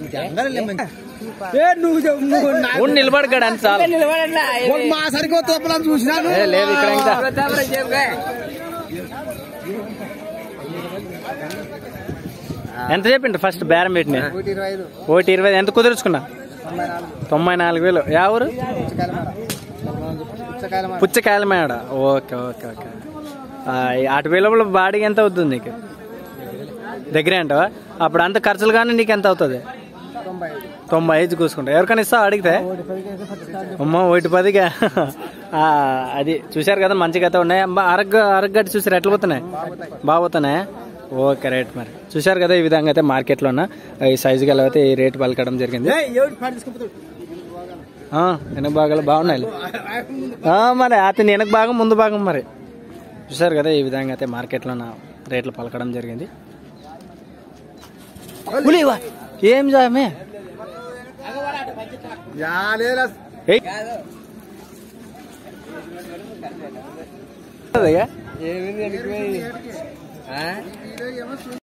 ఏ నువ్వు చెప్పు, నువ్వు నా- ఉండి నిలబడగాడు అని చాలు వాడు మా సరిగ్గా తప్పలని చూసినాను ఏ, లేదు ఇక్కడ ఇంకా ఎంత చెప్పిండు ఫస్ట్ బేరం పెట్టిన ఒకటి ఇరవై ఎంత కుదుర్చుకున్నా తొంభై నాలుగు వేలు యా ఊరు పుచ్చకాయల మేడ ఓకే ఓకే ఓకే ఆ, ఈ అటు వేల బాడీకి ఎంత అవుతుంది నీకు దగ్గరే అంటావా అప్పుడు అంత ఖర్చులు కానీ నీకు ఎంత అవుతుంది తొంభై ఐదు కూసుకుంటా ఎవరికైనా ఇస్తావు అడిగితే అమ్మో ఒకటి పదిగా ఆ, అది చూశారు కదా మంచిగా అయితే ఉన్నాయి అమ్మా, అరగ అరగడ్డి చూసారు ఎట్లా పోతున్నాయి బాగుతున్నాయా ఓకే రేట్ మరి చూశారు కదా ఈ విధంగా అయితే మార్కెట్లో ఉన్న ఈ సైజు గల అయితే ఈ రేట్ పలకడం జరిగింది ఆ, వెనక భాగాలు బాగున్నాయి ఆ, మరి అతని వెనక భాగం ముందు భాగం మరి చూశారు కదా ఈ విధంగా అయితే మార్కెట్లో ఉన్న రేట్లు పలకడం జరిగింది ఉలివా, ఏం జామే ఏయ్. అదేగా?